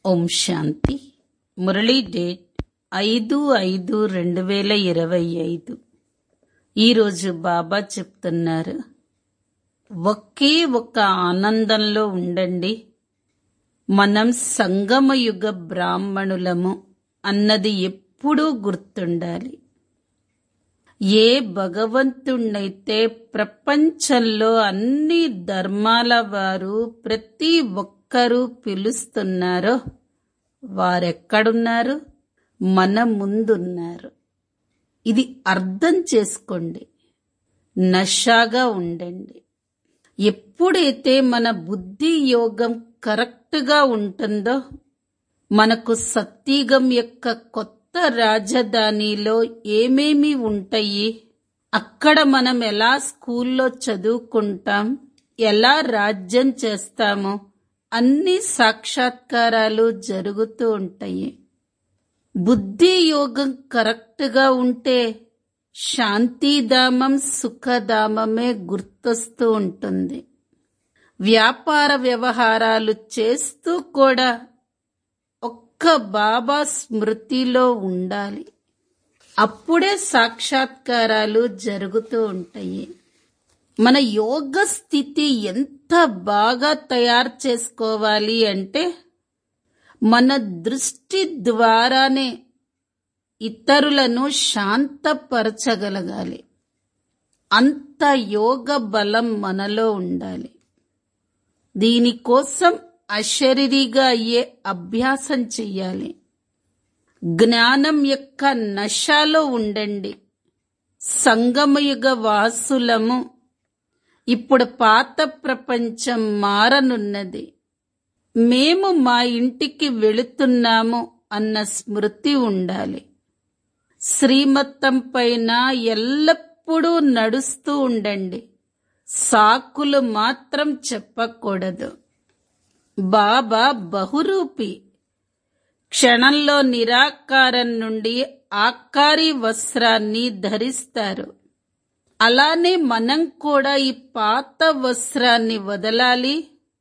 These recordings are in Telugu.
ఓం శాంతి మురళీ డేట్ ఐదు ఐదు రెండు వేల ఇరవై ఐదు ఈరోజు బాబా చెప్తున్నారు ఒకే ఒక ఆనందంలో ఉండండి మనం సంగమయుగ బ్రాహ్మణులము అన్నది ఎప్పుడూ గుర్తుండాలి ఏ భగవంతుణ్ణైతే ప్రపంచంలో అన్ని ధర్మాల వారు ప్రతి ఒక్కరూ పిలుస్తున్నారో వారెక్కడున్నారు మన ముందున్నారు ఇది అర్థం చేసుకోండి నషాగా ఉండండి ఎప్పుడైతే మన బుద్ధి యోగం కరెక్ట్గా ఉంటుందో మనకు సత్యగం యొక్క కొత్త రాజధానిలో ఏమేమి ఉంటాయి అక్కడ మనం ఎలా స్కూల్లో చదువుకుంటాం ఎలా రాజ్యం చేస్తామో అన్ని సాక్షాత్కారాలు జరుగుతూ ఉంటాయి బుద్ధి యోగం కరెక్ట్గా ఉంటే శాంతిధామం సుఖధామమే గుర్తొస్తూ ఉంటుంది వ్యాపార వ్యవహారాలు చేస్తూ కూడా ఒక్క బాబా స్మృతిలో ఉండాలి అప్పుడే సాక్షాత్కారాలు జరుగుతూ ఉంటాయి మన యోగ స్థితి ఎంత బాగా తయారు చేసుకోవాలి అంటే మన దృష్టి ద్వారానే ఇతరులను శాంతపరచగలగాలి అంత యోగ బలం మనలో ఉండాలి దీనికోసం అశరీరిగా అయ్యే అభ్యాసం చెయ్యాలి జ్ఞానం యొక్క నశాలో ఉండండి సంగమయుగ వాసులము ఇప్పుడు పాత ప్రపంచం మారనున్నది మేము మా ఇంటికి వెళుతున్నాము అన్న స్మృతి ఉండాలి శ్రీమత్తం పైన ఎల్లప్పుడూ నడుస్తూ ఉండండి సాకులు మాత్రం చెప్పకూడదు బాబా బహురూపి క్షణంలో నిరాకారం నుండి ఆకారి వస్త్రాన్ని ధరిస్తారు అలానే మనం కూడా ఈ పాత వస్త్రాన్ని వదలాలి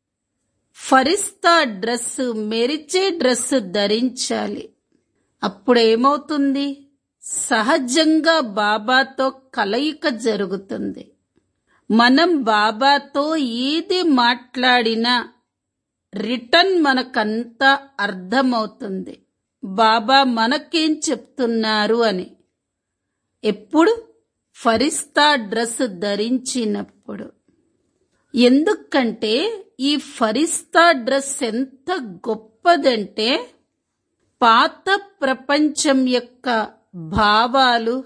ఫరిస్తా డ్రెస్సు మెరిచే డ్రెస్సు ధరించాలి అప్పుడు ఏమవుతుంది సహజంగా బాబాతో కలయిక జరుగుతుంది మనం బాబాతో ఏది మాట్లాడినా రిటర్న్ మనకంతా అర్థమవుతుంది బాబా మనకేం చెప్తున్నారు అని ఎప్పుడు ఫరిస్తా డ్రెస్ ధరించినప్పుడు ఎందుకంటే ఈ ఫరిస్తా డ్రెస్ ఎంత గొప్పదంటే పాత ప్రపంచం యొక్క భావాలు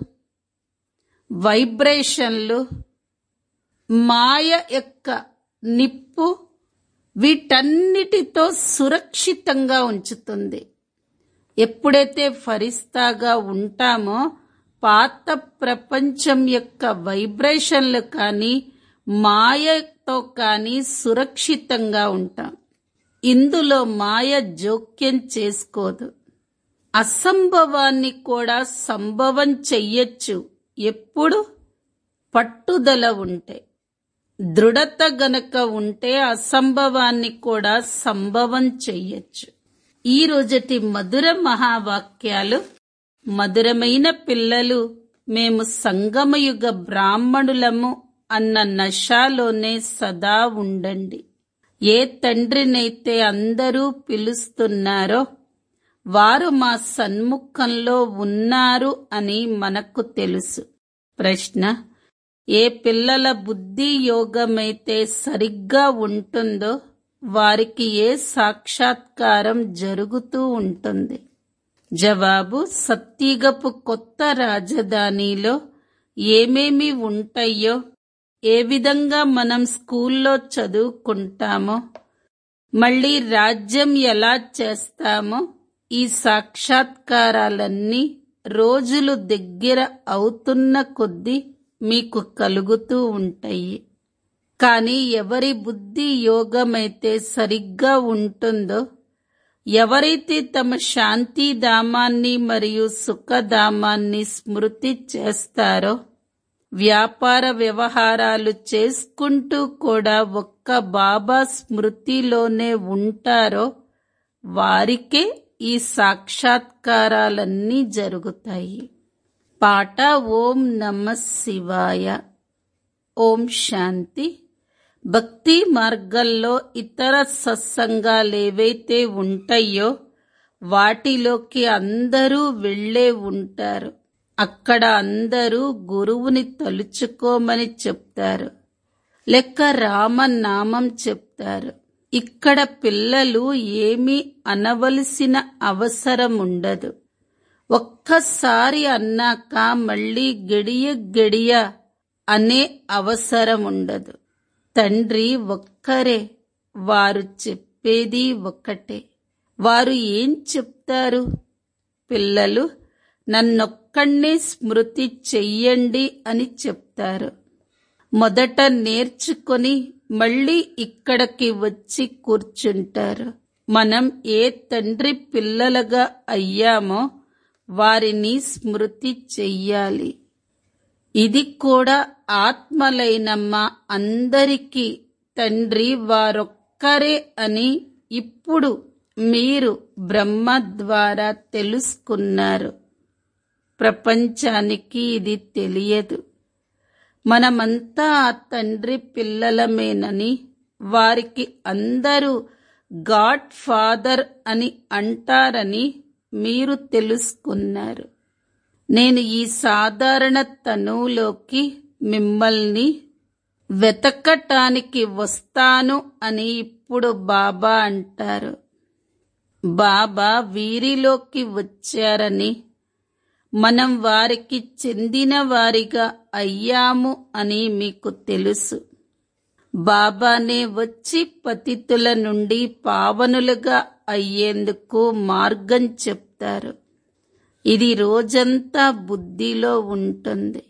వైబ్రేషన్లు మాయ యొక్క నిప్పు వీటన్నిటితో సురక్షితంగా ఉంచుతుంది ఎప్పుడైతే ఫరిస్తాగా ఉంటామో పాత ప్రపంచం యొక్క వైబ్రేషన్లు కానీ మాయతో కానీ సురక్షితంగా ఉంటాం ఇందులో మాయ జోక్యం చేసుకోదు అసంభవాన్ని కూడా సంభవం చెయ్యొచ్చు ఎప్పుడు పట్టుదల ఉంటే దృఢత గనక ఉంటే అసంభవాన్ని కూడా సంభవం చెయ్యొచ్చు ఈ రోజటి మధుర మహావాక్యాలు మధురమైన పిల్లలు మేము సంగమయుగ బ్రాహ్మణులము అన్న నశాలోనే సదా ఉండండి ఏ తండ్రినైతే అందరూ పిలుస్తున్నారో వారు మా సన్ముఖంలో ఉన్నారు అని మనకు తెలుసు ప్రశ్న ఏ పిల్లల బుద్ధి యోగమైతే సరిగ్గా ఉంటుందో వారికి ఏ సాక్షాత్కారం జరుగుతూ ఉంటుంది జవాబు సత్తిగపు కొత్త రాజధానిలో ఏమేమి ఉంటాయో ఏ విధంగా మనం స్కూల్లో చదువుకుంటామో మళ్ళీ రాజ్యం ఎలా చేస్తామో ఈ సాక్షాత్కారాలన్నీ రోజులు దగ్గర అవుతున్న కొద్దీ మీకు కలుగుతూ ఉంటాయి కానీ ఎవరి బుద్ధి యోగమైతే సరిగ్గా ఉంటుందో ఎవరైతే తమ శాంతిధామాన్ని మరియు సుఖధామాన్ని స్మృతి చేస్తారో వ్యాపార వ్యవహారాలు చేసుకుంటూ కూడా ఒక్క బాబా స్మృతిలోనే ఉంటారో వారికే ఈ సాక్షాత్కారాలన్నీ జరుగుతాయి పాట ఓం నమ శివాయ ఓం శాంతి భక్తి మార్గంలో ఇతర సత్సంగాలేవైతే ఉంటాయో వాటిలోకి అందరూ వెళ్ళే ఉంటారు అక్కడ అందరూ గురువుని తలుచుకోమని చెప్తారు లెక్క రామనామం చెప్తారు ఇక్కడ పిల్లలు ఏమీ అనవలసిన అవసరం ఉండదు ఒక్కసారి అన్నాక మళ్ళీ గడియ గడియ అనే అవసరం ఉండదు తండ్రి ఒక్కరే వారు చెప్పేది ఒక్కటే వారు ఏం చెప్తారు పిల్లలు నన్నొక్కడే స్మృతి చెయ్యండి అని చెప్తారు మొదట నేర్చుకొని మళ్ళీ ఇక్కడికి వచ్చి కూర్చుంటారు మనం ఏ తండ్రి పిల్లలుగా అయ్యామో వారిని స్మృతి చెయ్యాలి ఇది కూడా ఆత్మలైన మా అందరికీ తండ్రి వారొక్కరే అని ఇప్పుడు మీరు బ్రహ్మ ద్వారా తెలుసుకున్నారు ప్రపంచానికి ఇది తెలియదు మనమంతా ఆ తండ్రి పిల్లలమేనని వారికి అందరూ గాడ్ ఫాదర్ అని అంటారని మీరు తెలుసుకున్నారు నేను ఈ సాధారణ తనువులోకి మిమ్మల్ని వెతకటానికి వస్తాను అని ఇప్పుడు బాబా అంటారు బాబా వీరిలోకి వచ్చారని మనం వారికి చెందిన వారిగా అయ్యాము అని మీకు తెలుసు బాబానే వచ్చి పతితుల నుండి పావనులుగా అయ్యేందుకు మార్గం చెప్తారు ఇది రోజంతా బుద్ధిలో ఉంటుంది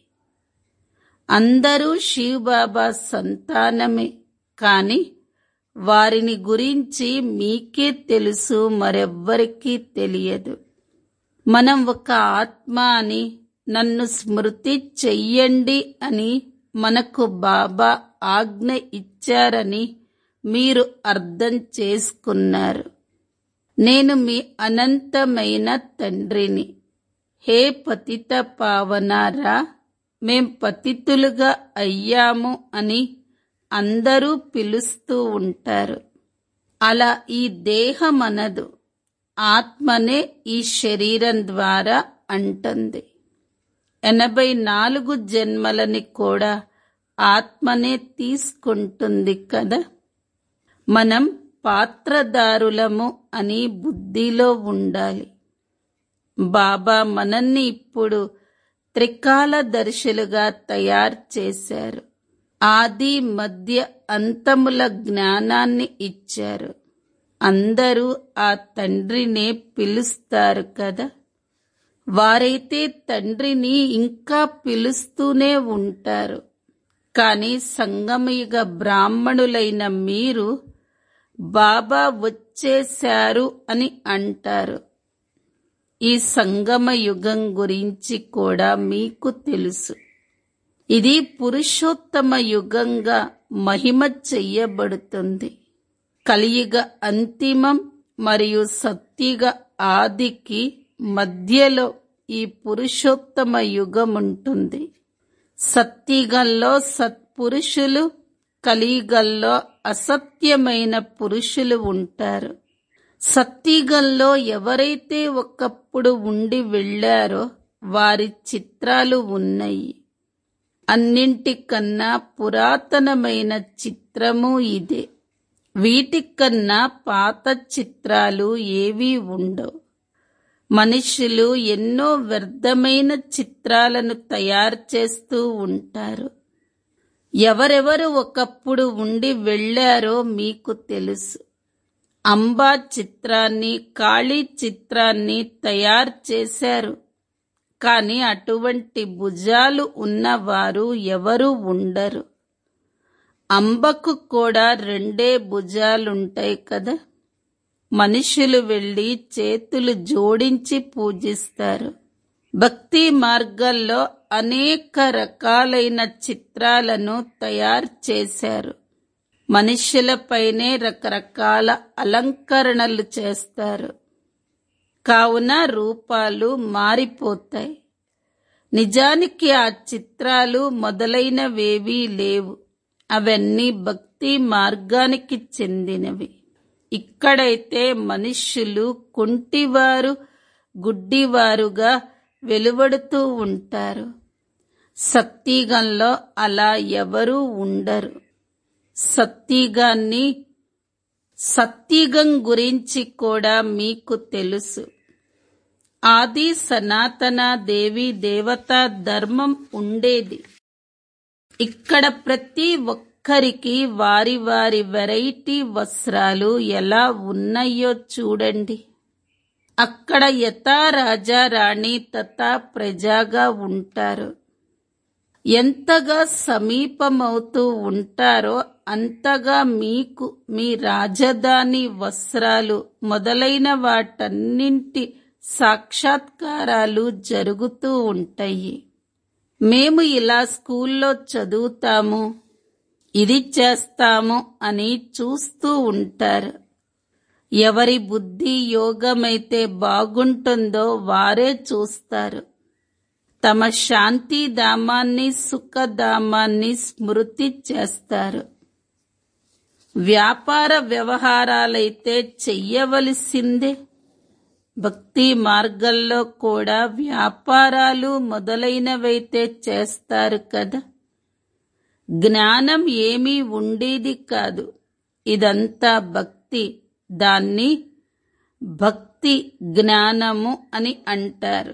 అందరూ శివబాబా సంతానమే కాని వారిని గురించి మీకే తెలుసు మరెవ్వరికీ తెలియదు మనం ఒక ఆత్మ అని నన్ను స్మృతి చెయ్యండి అని మనకు బాబా ఆజ్ఞ ఇచ్చారని మీరు అర్థం చేసుకున్నారు నేను మీ అనంతమైన తండ్రిని హే పతిత పావనారా మేం పతితులుగా అయ్యాము అని అందరూ పిలుస్తూ ఉంటారు అలా ఈ దేహమనదు ఆత్మనే ఈ శరీరం ద్వారా అంటుంది ఎనభై నాలుగు జన్మలని కూడా ఆత్మనే తీసుకుంటుంది కదా మనం పాత్రదారులము అని బుద్ధిలో ఉండాలి బాబా మనల్ని ఇప్పుడు త్రికాలదర్శులుగా తయారు చేశారు ఆది మధ్య అంతముల జ్ఞానాన్ని ఇచ్చారు అందరూ ఆ తండ్రినే పిలుస్తారు కదా వారైతే తండ్రిని ఇంకా పిలుస్తూనే ఉంటారు కానీ సంగమయుగ బ్రాహ్మణులైన మీరు బాబా వచ్చేశారు అని అంటారు ఈ సంగమ యుగం గురించి కూడా మీకు తెలుసు ఇది పురుషోత్తమ యుగంగా మహిమ చెయ్యబడుతుంది కలియుగ అంతిమం మరియు సత్యుగ ఆదికి మధ్యలో ఈ పురుషోత్తమ యుగం ఉంటుంది సత్యుగంలో సత్పురుషులు కలియుగంలో అసత్యమైన పురుషులు ఉంటారు సత్యుగంలో ఎవరైతే ఒకప్పుడు ఉండి వెళ్ళారో వారి చిత్రాలు ఉన్నాయి అన్నింటికన్నా పురాతనమైన చిత్రము ఇదే వీటికన్నా పాత చిత్రాలు ఏవీ ఉండవు మనుషులు ఎన్నో వ్యర్థమైన చిత్రాలను తయారు చేస్తూ ఉంటారు ఎవరెవరు ఒకప్పుడు ఉండి వెళ్ళారో మీకు తెలుసు అంబా చిత్రాన్ని కాళీ చిత్రాన్ని తయారు చేశారు కానీ అటువంటి భుజాలు ఉన్నవారు ఎవరు ఉండరు అంబకు కూడా రెండే భుజాలుంటాయి కదా మనుషులు వెళ్లి చేతులు జోడించి పూజిస్తారు భక్తి మార్గాల్లో అనేక రకాలైన చిత్రాలను తయారు చేశారు మనుష్యులపైనే రకరకాల అలంకరణలు చేస్తారు కావున రూపాలు మారిపోతాయి నిజానికి ఆ చిత్రాలు మొదలైనవేవీ లేవు అవన్నీ భక్తి మార్గానికి చెందినవి ఇక్కడైతే మనుష్యులు కుంటివారు గుడ్డివారుగా వెలువడుతూ ఉంటారు సత్యగంలో అలా ఎవరూ ఉండరు సత్యగాన్ని సత్యగం గురించి కూడా మీకు తెలుసు ఆది సనాతన దేవి దేవతా ధర్మం ఉండేది ఇక్కడ ప్రతి ఒక్కరికి వారి వారి వెరైటీ వస్త్రాలు ఎలా ఉన్నాయో చూడండి అక్కడ యథా రాజా రాణి తథా ప్రజాగా ఉంటారు ఎంతగా సమీపమవుతూ ఉంటారో అంతగా మీకు మీ రాజధాని వస్త్రాలు మొదలైన వాటన్నింటి సాక్షాత్కారాలు జరుగుతూ ఉంటాయి మేము ఇలా స్కూల్లో చదువుతాము ఇది చేస్తాము అని చూస్తూ ఉంటారు ఎవరి బుద్ధి యోగమైతే బాగుంటుందో వారే చూస్తారు తమ శాంతిధామాన్ని సుఖధామాన్ని స్మృతి చేస్తారు వ్యాపార వ్యవహారాలైతే చెయ్యవలసిందే భక్తి మార్గంలో కూడా వ్యాపారాలు మొదలైనవైతే చేస్తారు కదా జ్ఞానం ఏమీ ఉండేది కాదు ఇదంతా భక్తి దాన్ని భక్తి జ్ఞానము అని అంటారు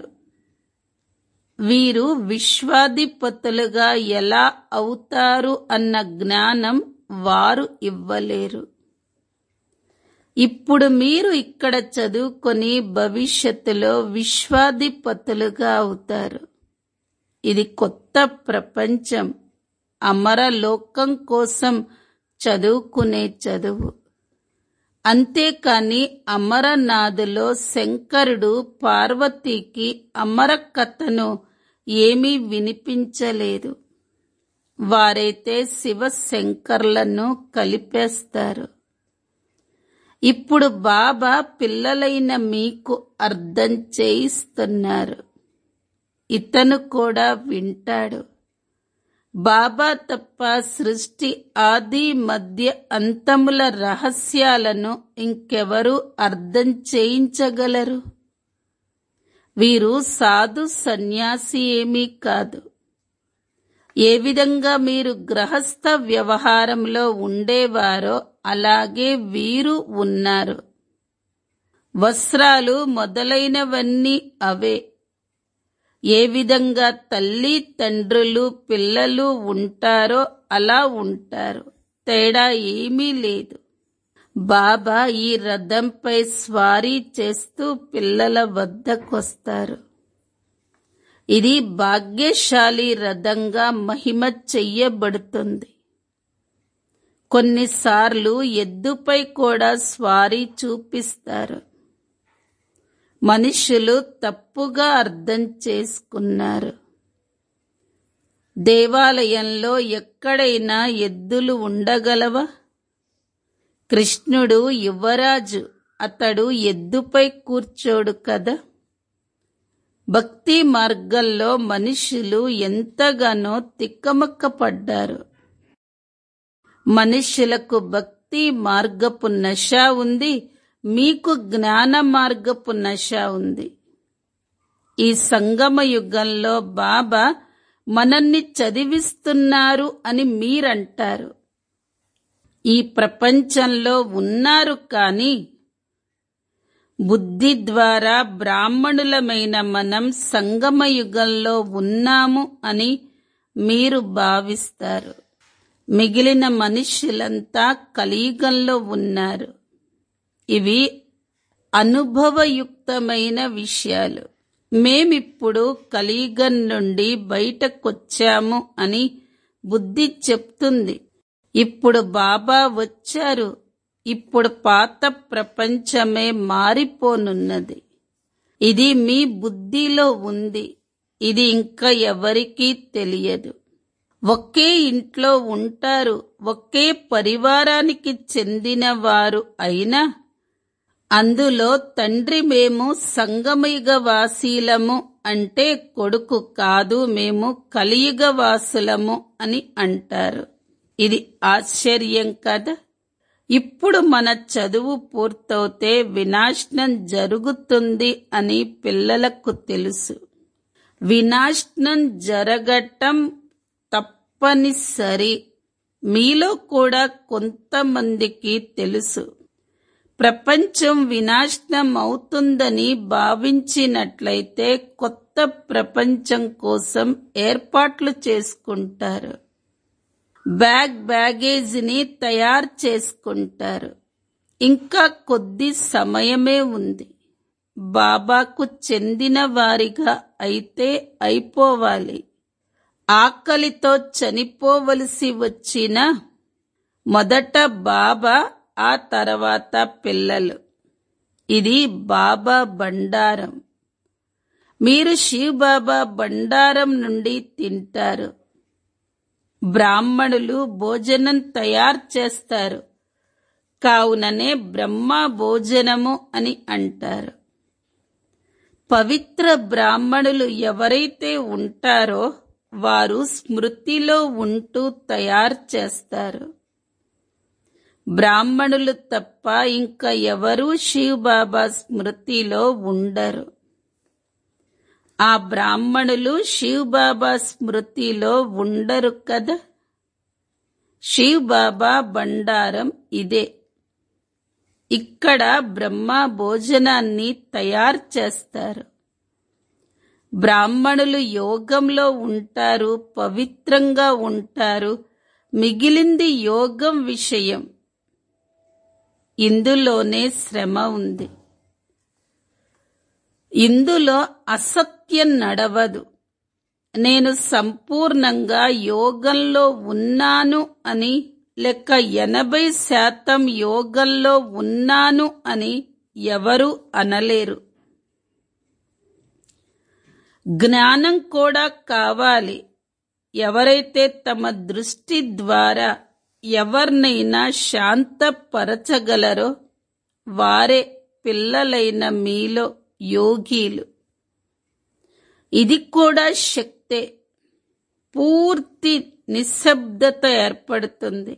వీరు విశ్వాధిపతులుగా ఎలా అవుతారు అన్న జ్ఞానం వారు ఇవ్వలేరు ఇప్పుడు మీరు ఇక్కడ చదువుకొని భవిష్యత్తులో విశ్వాధిపతులుగా అవుతారు ఇది కొత్త ప్రపంచం అమర లోకం కోసం చదువుకునే చదువు అంతేకాని అమరనాథులో శంకరుడు పార్వతీకి అమర కథను ఏమీ వినిపించలేదు వారైతే శివ శంకర్లను కలిపేస్తారు ఇప్పుడు బాబా పిల్లలైన మీకు అర్థం చేయిస్తున్నారు ఇతను కూడా వింటాడు బాబా తప్ప సృష్టి ఆది మధ్య అంతముల రహస్యాలను ఇంకెవరు అర్థం చేయించగలరు వీరు సాధు సన్యాసి ఏమీ కాదు ఏ విధంగా మీరు గ్రహస్థ వ్యవహారంలో ఉండేవారో అలాగే వీరు ఉన్నారు వస్త్రాలు మొదలైనవన్నీ అవే ఏ విధంగా తల్లి తండ్రులు పిల్లలు ఉంటారో అలా ఉంటారు తేడా ఏమీ లేదు బాబా ఈ రథంపై స్వారీ చేస్తూ పిల్లల వద్దకొస్తారు ఇది భాగ్యశాలి రథంగా మహిమ చెయ్యబడుతుంది కొన్నిసార్లు ఎద్దుపై కూడా స్వారీ చూపిస్తారు మనుషులు తప్పుగా అర్థం చేసుకున్నారు దేవాలయంలో ఎక్కడైనా ఎద్దులు ఉండగలవా కృష్ణుడు యువరాజు అతడు ఎద్దుపై కూర్చోడు కదా భక్తి మార్గంలో మనుషులు ఎంతగానో తిక్కమక్క పడ్డారు మనుషులకు భక్తి మార్గపు నశ ఉంది మీకు జ్ఞాన మార్గపు నశ ఉంది ఈ సంగమ యుగంలో బాబా మనల్ని చదివిస్తున్నారు అని మీరంటారు ఈ ప్రపంచంలో ఉన్నారు కానీ బుద్ధి ద్వారా బ్రాహ్మణులమైన మనం సంగమ యుగంలో ఉన్నాము అని మీరు భావిస్తారు మిగిలిన మనుష్యులంతా కలియుగంలో ఉన్నారు ఇవి అనుభవయుక్తమైన విషయాలు మేమిప్పుడు కలియుగం నుండి బయటకొచ్చాము అని బుద్ధి చెప్తుంది ఇప్పుడు బాబా వచ్చారు ఇప్పుడు పాత ప్రపంచమే మారిపోనున్నది ఇది మీ బుద్ధిలో ఉంది ఇది ఇంకా ఎవరికీ తెలియదు ఒకే ఇంట్లో ఉంటారు ఒకే పరివారానికి చెందిన వారు అయినా అందులో తండ్రి మేము సంగమయుగ వాసీలము అంటే కొడుకు కాదు మేము కలియుగ వాసులము అని అంటారు ఇది ఆశ్చర్యం కదా ఇప్పుడు మన చదువు పూర్తవుతే వినాశనం జరుగుతుంది అని పిల్లలకు తెలుసు వినాశనం జరగటం తప్పనిసరి మీలో కూడా కొంతమందికి తెలుసు ప్రపంచం వినాశనం అవుతుందని భావించినట్లయితే కొత్త ప్రపంచం కోసం ఏర్పాట్లు చేసుకుంటారు బ్యాగ్ బ్యాగేజీని తయారు చేసుకుంటారు ఇంకా కొద్ది సమయమే ఉంది బాబాకు చెందిన వారిగా అయితే అయిపోవాలి ఆకలితో చనిపోవలసి వచ్చిన మొదట బాబా ఆ తర్వాత పిల్లలు ఇది బాబా బండారం మీరు శివ్ బాబా బండారం నుండి తింటారు బ్రాహ్మణులు భోజనం తయారు చేస్తారు కావుననే బ్రహ్మ భోజనము అని అంటారు పవిత్ర బ్రాహ్మణులు ఎవరైతే ఉంటారో వారు స్మృతిలో ఉంటూ తయారు చేస్తారు బ్రాహ్మణులు తప్ప ఇంకా ఎవరూ శివ్ బాబా స్మృతిలో ఉండరు ఆ బ్రాహ్మణులు శివ్ బాబా స్మృతిలో ఉండరు కదా శివ్ బాబా బండారం ఇదే ఇక్కడ బ్రహ్మ భోజనాన్ని తయారు చేస్తారు బ్రాహ్మణులు యోగంలో ఉంటారు పవిత్రంగా ఉంటారు మిగిలింది యోగం విషయం ఇందులోనే శ్రమ ఉంది ఇందులో అసత్యం నడవదు నేను సంపూర్ణంగా యోగంలో ఉన్నాను అని లెక్క ఎనభై శాతం యోగంలో ఉన్నాను అని ఎవరు అనలేరు జ్ఞానం కూడా కావాలి ఎవరైతే తమ దృష్టి ద్వారా ఎవరినైనా శాంతపరచగలరో వారే పిల్లలైన మీలో యోగీలు ఇది కూడా శక్తే పూర్తి నిశ్శబ్దత ఏర్పడుతుంది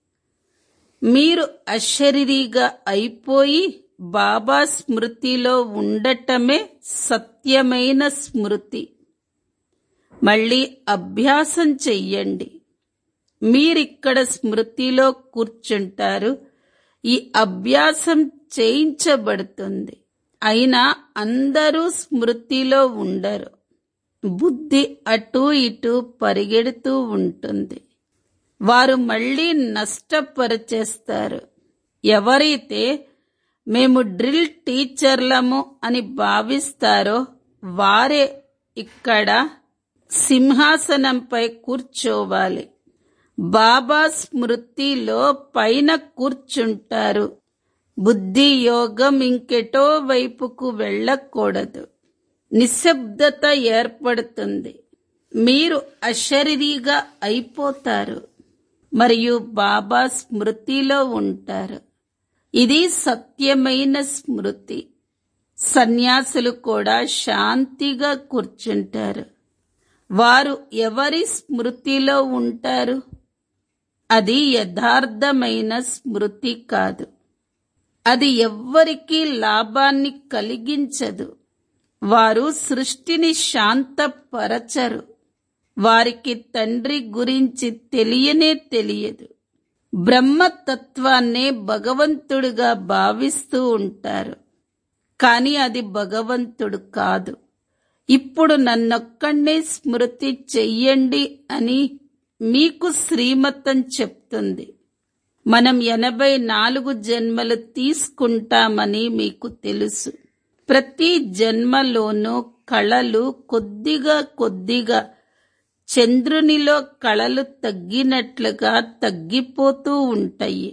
మీరు అశరీరిగా అయిపోయి బాబా స్మృతిలో ఉండటమే సత్యమైన స్మృతి మళ్ళీ అభ్యాసం చెయ్యండి మీరిక్కడ స్మృతిలో కూర్చుంటారు ఈ అభ్యాసం చేయించబడుతుంది అయినా అందరూ స్మృతిలో ఉండరు బుద్ధి అటు ఇటు పరిగెడుతూ ఉంటుంది వారు మళ్ళీ నష్టపరిచేస్తారు ఎవరైతే మేము డ్రిల్ టీచర్లము అని భావిస్తారో వారే ఇక్కడ సింహాసనంపై కూర్చోవాలి బాబా స్మృతిలో పైన కూర్చుంటారు బుద్ధి యోగం ఇంకెటో వైపుకు వెళ్ళకూడదు నిశ్శబ్దత ఏర్పడుతుంది మీరు అశరీరిగా అయిపోతారు మరియు బాబా స్మృతిలో ఉంటారు ఇది సత్యమైన స్మృతి సన్యాసులు కూడా శాంతిగా కూర్చుంటారు వారు ఎవరి స్మృతిలో ఉంటారు అది యథార్థమైన స్మృతి కాదు అది ఎవ్వరికీ లాభాన్ని కలిగించదు వారు సృష్టిని శాంతపరచరు వారికి తండ్రి గురించి తెలియనే తెలియదు బ్రహ్మతత్వాన్నే భగవంతుడుగా భావిస్తూ ఉంటారు కాని అది భగవంతుడు కాదు ఇప్పుడు నన్నొక్కడే స్మృతి చెయ్యండి అని మీకు శ్రీమతం చెప్తుంది మనం ఎనభై నాలుగు జన్మలు తీసుకుంటామని మీకు తెలుసు ప్రతి జన్మలోనూ కళలు కొద్దిగా కొద్దిగా చంద్రునిలో కళలు తగ్గినట్లుగా తగ్గిపోతూ ఉంటాయి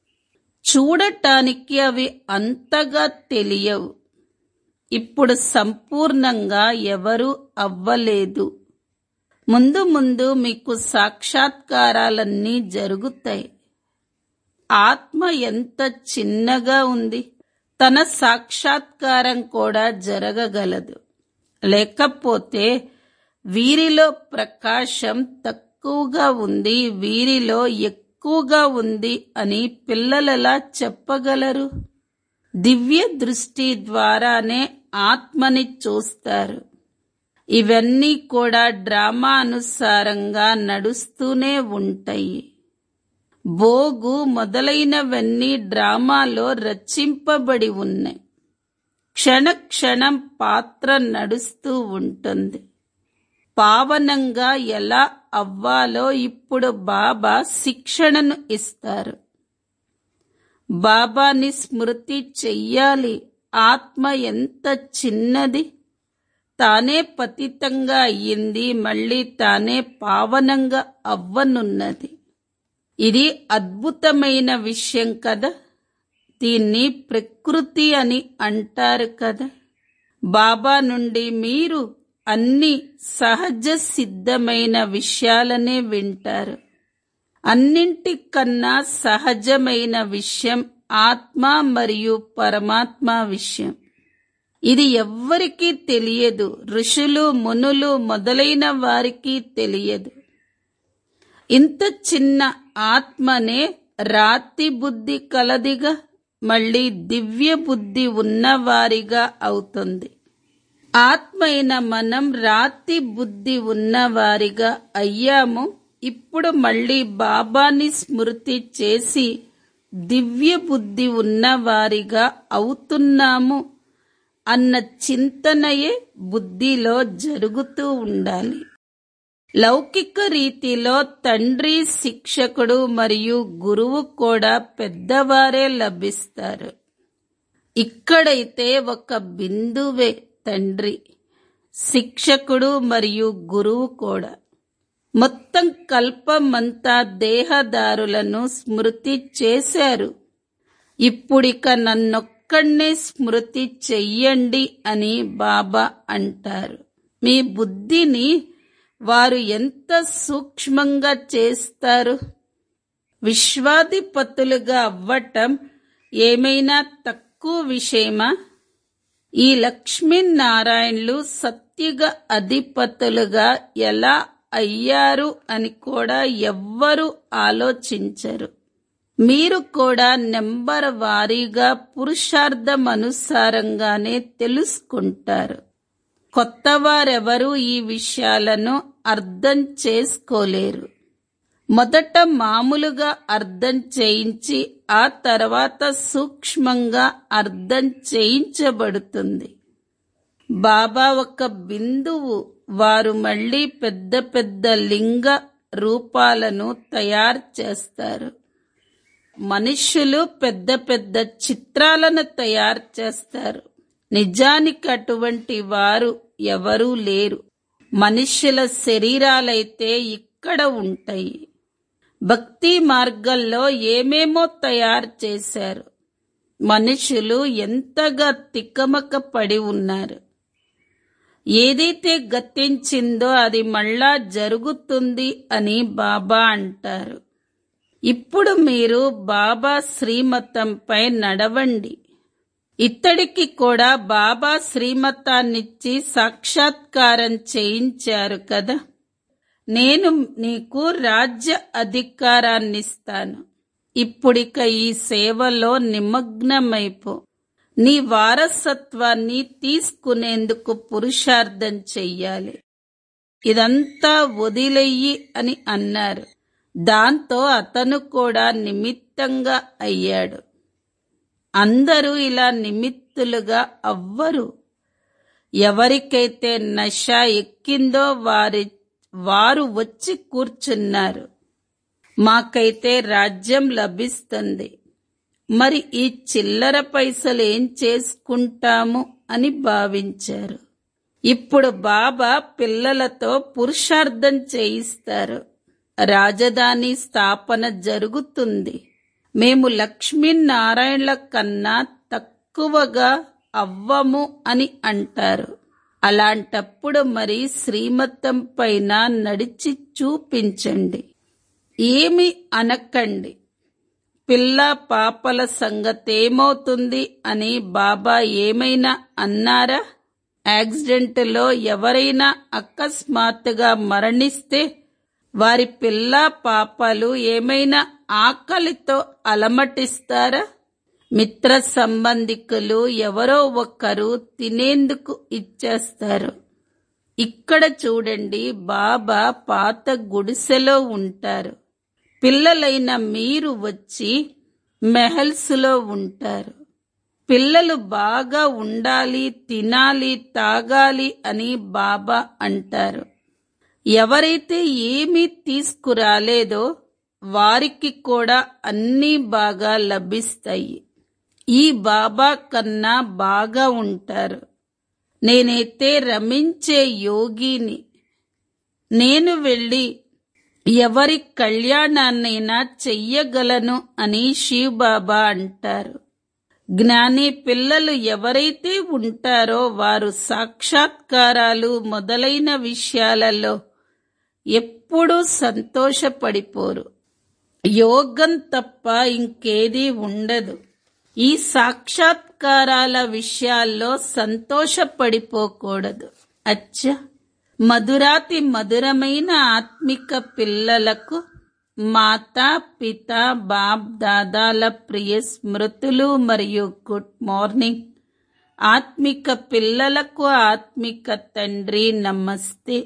చూడటానికి అవి అంతగా తెలియవు ఇప్పుడు సంపూర్ణంగా ఎవరు అవ్వలేదు ముందు ముందు మీకు సాక్షాత్కారాలన్నీ జరుగుతాయి ఆత్మ ఎంత చిన్నగా ఉంది తన సాక్షాత్కారం కూడా జరగగలదు లేకపోతే వీరిలో ప్రకాశం తక్కువగా ఉంది వీరిలో ఎక్కువగా ఉంది అని పిల్లలలా చెప్పగలరు దివ్య దృష్టి ద్వారానే ఆత్మని చూస్తారు ఇవన్నీ కూడా డ్రామా అనుసారంగా నడుస్తూనే ఉంటాయి భోగు మొదలైనవన్నీ డ్రామాలో రచింపబడి ఉన్నాయి క్షణ క్షణం పాత్ర నడుస్తూ ఉంటుంది పావనంగా ఎలా అవ్వాలో ఇప్పుడు బాబా శిక్షణను ఇస్తారు బాబాని స్మృతి చెయ్యాలి ఆత్మ ఎంత చిన్నది తానే పతితంగా అయ్యింది మళ్ళీ తానే పావనంగా అవ్వనున్నది ఇది అద్భుతమైన విషయం కదా దీన్ని ప్రకృతి అని అంటారు కదా బాబా నుండి మీరు అన్ని సహజ సిద్ధమైన విషయాలనే వింటారు అన్నింటికన్నా సహజమైన విషయం ఆత్మ మరియు పరమాత్మ విషయం ఇది ఎవ్వరికీ తెలియదు ఋషులు మునులు మొదలైన వారికి తెలియదు ఇంత చిన్న ఆత్మనే రాతి బుద్ధి కలదిగా మళ్ళీ దివ్య బుద్ధి ఉన్నవారిగా అవుతుంది ఆత్మైన మనం రాతి బుద్ధి ఉన్నవారిగా అయ్యాము ఇప్పుడు మళ్ళీ బాబాని స్మృతి చేసి దివ్య బుద్ధి ఉన్నవారిగా అవుతున్నాము అన్న చింతనయే బుద్ధిలో జరుగుతూ ఉండాలి లౌకిక రీతిలో తండ్రి శిక్షకుడు మరియు గురువు కూడా పెద్దవారే లభిస్తారు ఇక్కడైతే ఒక బిందువే తండ్రి శిక్షకుడు మరియు గురువు కూడా మొత్తం కల్పమంతా దేహదారులను స్మృతి చేశారు ఇప్పుడిక నన్నొక్కడే స్మృతి చెయ్యండి అని బాబా అంటారు మీ బుద్ధిని వారు ఎంత సూక్ష్మంగా చేస్తారు విశ్వాధిపతులుగా అవ్వటం ఏమైనా తక్కువ విషయమా ఈ లక్ష్మీనారాయణులు సత్యుగ అధిపతులుగా ఎలా అయ్యారు అని కూడా ఎవ్వరూ ఆలోచించరు మీరు కూడా నెంబర్ వారీగా పురుషార్థం అనుసారంగానే తెలుసుకుంటారు కొత్తవారెవరూ ఈ విషయాలను అర్థం చేసుకోలేరు మొదట మామూలుగా అర్థం చేయించి ఆ తర్వాత సూక్ష్మంగా అర్థం చేయించబడుతుంది బాబా ఒక బిందువు వారు మళ్ళీ పెద్ద పెద్ద లింగ రూపాలను తయారు చేస్తారు మనుష్యులు పెద్ద పెద్ద చిత్రాలను తయారు చేస్తారు నిజానికి అటువంటి వారు ఎవరూ లేరు మనుష్యుల శరీరాలైతే ఇక్కడ ఉంటాయి భక్తి మార్గంలో ఏమేమో తయారు చేశారు మనుషులు ఎంతగా తికమక పడి ఉన్నారు ఏదైతే గతించిందో అది మళ్ళా జరుగుతుంది అని బాబా అంటారు ఇప్పుడు మీరు బాబా శ్రీమతంపై నడవండి ఇత్తడికి కూడా బాబా శ్రీమతాన్నిచ్చి సాక్షాత్కారం చేయించారు కదా నేను నీకు రాజ్య అధికారాన్నిస్తాను ఇప్పుడిక ఈ సేవలో నిమగ్నమైపో నీ వారసత్వాన్ని తీసుకునేందుకు పురుషార్థం చెయ్యాలి ఇదంతా వదిలెయ్యి అని అన్నారు దాంతో అతను కూడా నిమిత్తంగా అయ్యాడు అందరూ ఇలా నిమిత్తులుగా అవ్వరు ఎవరికైతే నష ఎక్కిందో వారి వారు వచ్చి కూర్చున్నారు మాకైతే రాజ్యం లభిస్తుంది మరి ఈ చిల్లర పైసలు ఏం చేసుకుంటాము అని భావించారు ఇప్పుడు బాబా పిల్లలతో పురుషార్థం చేయిస్తారు రాజధాని స్థాపన జరుగుతుంది మేము లక్ష్మీనారాయణల కన్నా తక్కువగా అవ్వము అని అంటారు అలాంటప్పుడు మరి శ్రీమతం పైన నడిచి చూపించండి ఏమి అనకండి పిల్ల పాపల సంగతేమవుతుంది అని బాబా ఏమైనా అన్నారా యాక్సిడెంట్లో ఎవరైనా అకస్మాత్తుగా మరణిస్తే వారి పిల్ల పాపలు ఏమైనా ఆకలితో అలమటిస్తారా మిత్ర సంబంధికులు ఎవరో ఒక్కరు తినేందుకు ఇచ్చేస్తారు ఇక్కడ చూడండి బాబా పాత గుడిసెలో ఉంటారు పిల్లలైన మీరు వచ్చి మెహల్స్లో ఉంటారు పిల్లలు బాగా ఉండాలి తినాలి తాగాలి అని బాబా అంటారు ఎవరైతే ఏమీ తీసుకురాలేదో వారికి కూడా అన్నీ బాగా లభిస్తాయి ఈ బాబా కన్నా బాగా ఉంటారు నేనైతే రమించే యోగిని నేను వెళ్ళి ఎవరి కళ్యాణాన్నైనా చెయ్యగలను అని శివ్ బాబా అంటారు జ్ఞాని పిల్లలు ఎవరైతే ఉంటారో వారు సాక్షాత్కారాలు మొదలైన విషయాలలో ఎప్పుడూ సంతోషపడిపోరు యోగం తప్ప ఇంకేదీ ఉండదు ఈ సాక్షాత్కారాల విషయాల్లో సంతోషపడిపోకూడదు అచ్చ మధురాతి మధురమైన ఆత్మిక పిల్లలకు మాతా పిత బాప్ దాదాల ప్రియ స్మృతులు మరియు గుడ్ మార్నింగ్ ఆత్మిక పిల్లలకు ఆత్మిక తండ్రి నమస్తే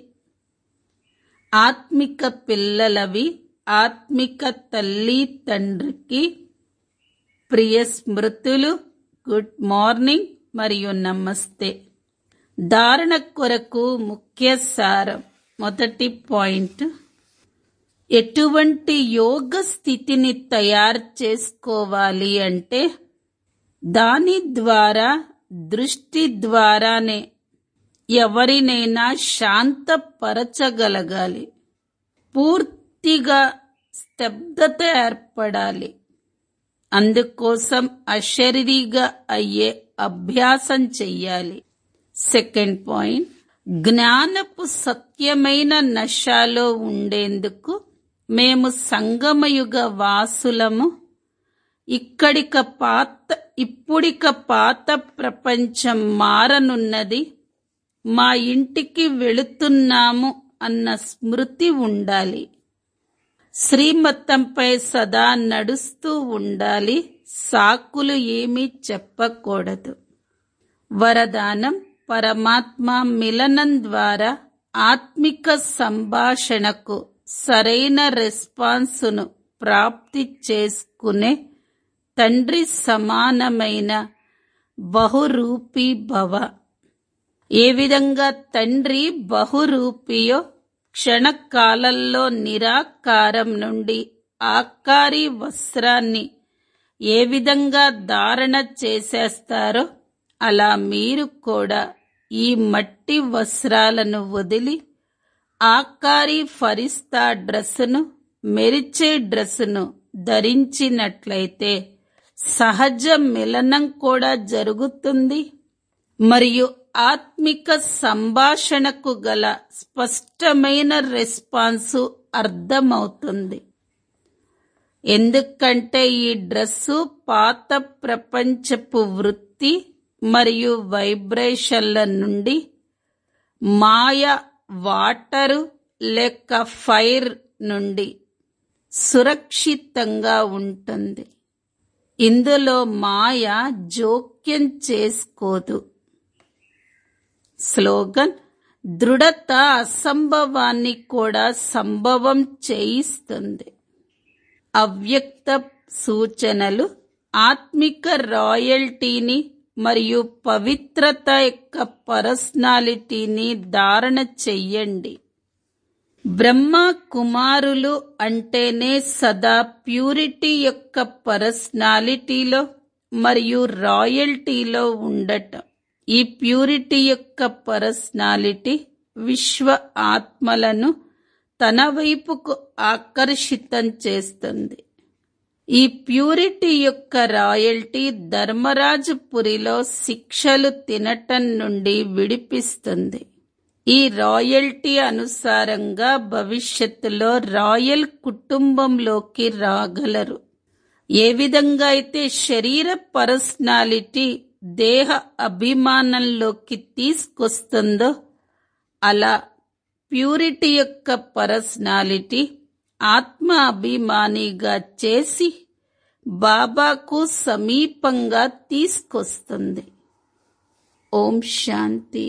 ఆత్మిక పిల్లలవి ఆత్మిక తల్లి తండ్రికి ప్రియ స్మృతులు గుడ్ మార్నింగ్ మరియు నమస్తే ధారణ కొరకు ముఖ్య సారం మొదటి పాయింట్ ఎటువంటి యోగ స్థితిని తయారు చేసుకోవాలి అంటే దాని ద్వారా దృష్టి ద్వారానే ఎవరినైనా శాంతపరచగలగాలి పూర్తిగా స్తబ్దత ఏర్పడాలి అందుకోసం అశరీరిగా అయ్యే అభ్యాసం చెయ్యాలి సెకండ్ పాయింట్ జ్ఞానపు సత్యమైన నశాలో ఉండేందుకు మేము సంగమయుగ వాసులము ఇక్కడిక పాత ఇప్పుడిక పాత ప్రపంచం మారనున్నది మా ఇంటికి వెళుతున్నాము అన్న స్మృతి ఉండాలి శ్రీమతంపై సదా నడుస్తూ ఉండాలి సాకులు ఏమీ చెప్పకూడదు వరదానం పరమాత్మ మిలనం ద్వారా ఆత్మిక సంభాషణకు సరైన రెస్పాన్సును ప్రాప్తి చేసుకునే తండ్రి సమానమైన బహురూపీ భవ ఏ విధంగా తండ్రి బహురూపియో క్షణకాలంలో నిరాకారం నుండి ఆకారి వస్త్రాన్ని ఏ విధంగా ధారణ చేసేస్తారో అలా మీరు కూడా ఈ మట్టి వస్త్రాలను వదిలి ఆకారి ఫరిస్తా డ్రెస్సును మెరిచే డ్రెస్సును ధరించినట్లయితే సహజ మిలనం కూడా జరుగుతుంది మరియు ఆత్మిక సంభాషణకు గల స్పష్టమైన రెస్పాన్సు అర్థమవుతుంది ఎందుకంటే ఈ డ్రెస్సు పాత ప్రపంచపు వృత్తి మరియు వైబ్రేషన్ల నుండి మాయ వాటరు లేక ఫైర్ నుండి సురక్షితంగా ఉంటుంది ఇందులో మాయ జోక్యం చేసుకోదు స్లోగన్ దృఢత అసంభవాన్ని కూడా సంభవం చేయిస్తుంది అవ్యక్త సూచనలు ఆత్మిక రాయల్టీని మరియు పవిత్రత యొక్క పర్సనాలిటీని ధారణ చెయ్యండి బ్రహ్మ కుమారులు అంటేనే సదా ప్యూరిటీ యొక్క పర్సనాలిటీలో మరియు రాయల్టీలో ఉండటం ఈ ప్యూరిటీ యొక్క పర్సనాలిటీ విశ్వ ఆత్మలను తన వైపుకు ఆకర్షితం చేస్తుంది ఈ ప్యూరిటీ యొక్క రాయల్టీ ధర్మరాజపురిలో శిక్షలు తినటం నుండి విడిపిస్తుంది ఈ రాయల్టీ అనుసారంగా భవిష్యత్తులో రాయల్ కుటుంబంలోకి రాగలరు ఏ విధంగా అయితే శరీర పర్సనాలిటీ దేహ అభిమానంలోకి తీసుకొస్తుందో అలా ప్యూరిటీ యొక్క పర్సనాలిటీ ఆత్మ అభిమానిగా చేసి బాబాకు సమీపంగా తీసుకొస్తుంది ఓం శాంతి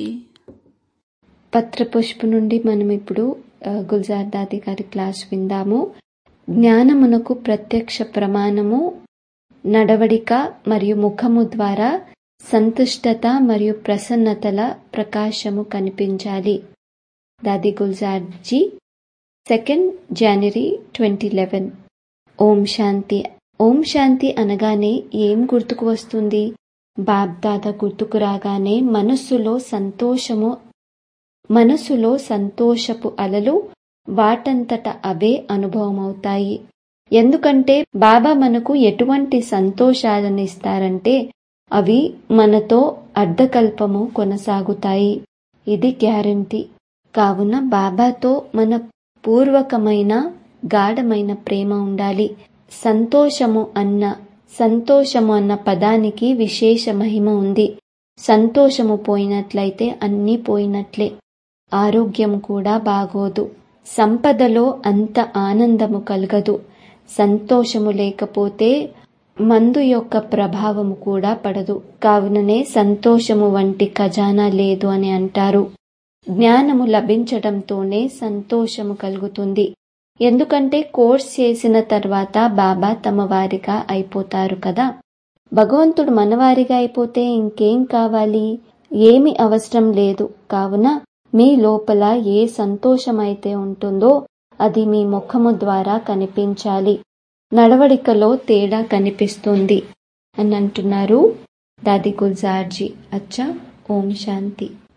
పత్రపుష్పు నుండి మనం ఇప్పుడు ఆ, గుల్జార్ దాది గారి క్లాస్ విందాము జ్ఞానమునకు ప్రత్యక్ష ప్రమాణము నడవడిక మరియు ముఖము ద్వారా సంతుష్టత మరియు ప్రసన్నతల ప్రకాశము కనిపించాలి Dadi Gulzar ji second January twenty eleven Om Shanti Om Shanti అనగానే ఏం గుర్తుకు వస్తుంది బాబ్దాద గుర్తుకు రాగానే మనస్సులో సంతోషము మనసులో సంతోషపు అలలు వాటంతట అవే అనుభవమవుతాయి ఎందుకంటే బాబా మనకు ఎటువంటి సంతోషాలను ఇస్తారంటే అవి మనతో అర్ధకల్పము కొనసాగుతాయి ఇది గ్యారంటీ కావున బాబాతో మన పూర్వకమైన గాఢమైన ప్రేమ ఉండాలి సంతోషము అన్న సంతోషము అన్న పదానికి విశేష మహిమ ఉంది సంతోషము పోయినట్లయితే అన్నీ పోయినట్లే ఆరోగ్యం కూడా బాగోదు సంపదలో అంత ఆనందము కలగదు సంతోషము లేకపోతే మందు యొక్క ప్రభావము కూడా పడదు కావుననే సంతోషము వంటి ఖజానా లేదు అని అంటారు జ్ఞానము లభించడంతోనే సంతోషము కలుగుతుంది ఎందుకంటే కోర్స్ చేసిన తర్వాత బాబా తమ వారిగా అయిపోతారు కదా భగవంతుడు మనవారిగా అయిపోతే ఇంకేం కావాలి ఏమి అవసరం లేదు కావున మీ లోపల ఏ సంతోషమైతే ఉంటుందో అది మీ ముఖము ద్వారా కనిపించాలి నడవడికలో తేడా కనిపిస్తుంది అని అంటున్నారు దాది గుల్జార్జీ అచ్చా ఓం శాంతి